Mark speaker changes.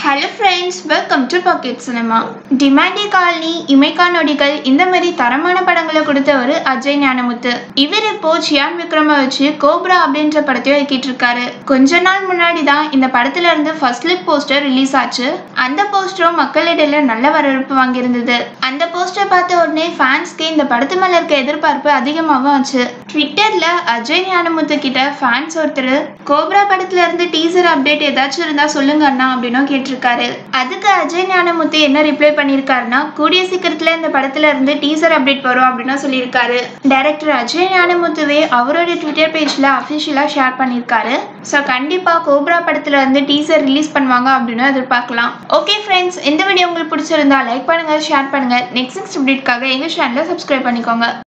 Speaker 1: hello friends welcome to pocket cinema Demonte Colony Imaikkaa Nodigal இந்த மாதிரி தரமான படங்களை கொடுத்தவர் அஜய் ஞானமுத்து இவர் இப்போ சியான் விக்ரம வச்சு கோப்ரா அப்படின்ற படத்தையும் இயக்கிட்டு இருக்காரு கொஞ்ச நாள் முன்னாடி தான் இந்த படத்துல இருந்து ஃபர்ஸ்ட் லுக் போஸ்டர் ரிலீஸ் ஆச்சு அந்த போஸ்டரும் மக்களிடையில நல்ல வரவேற்பு வாங்கியிருந்தது அந்த போஸ்டர் பார்த்த உடனே ஃபேன்ஸ்க்கு இந்த படத்து மேல இருக்க எதிர்பார்ப்பு அதிகமாகவும் ஆச்சு ட்விட்டர்ல அஜய் ஞானமுத்து கிட்ட ஃபேன்ஸ் ஒருத்தர் கோப்ரா படத்துல இருந்து டீசர் அப்டேட் ஏதாச்சும் இருந்தா சொல்லுங்க அண்ணா அப்படின்னும் கேட்டிருக்காரு அதுக்கு அஜய் ஞானமுத்து என்ன ரிப்ளை பண்ணியிருக்காருன்னா கூடிய சீக்கிரத்துல இந்த படத்துல இருந்து டீசர் அப்டேட் வரும் அப்படின்னு சொல்லியிருக்காரு டைரக்டர் அஜய் ஞானமுத்துவே அவரோட ட்விட்டர் பேஜ்ல அஃபிஷியலா ஷேர் பண்ணியிருக்காரு ஸோ கண்டிப்பா கோப்ரா படத்துல இருந்து டீசர் ரிலீஸ் பண்ணுவாங்க அப்படின்னு எதிர்பார்க்கலாம் ஓகே ஃப்ரெண்ட்ஸ் இந்த வீடியோ உங்களுக்கு பிடிச்சிருந்தா லைக் பண்ணுங்க ஷேர் பண்ணுங்க நெக்ஸ்ட் நெக்ஸ்ட் அப்டேட்காக எங்க சேனலை சப்ஸ்கிரைப் பண்ணிக்கோங்க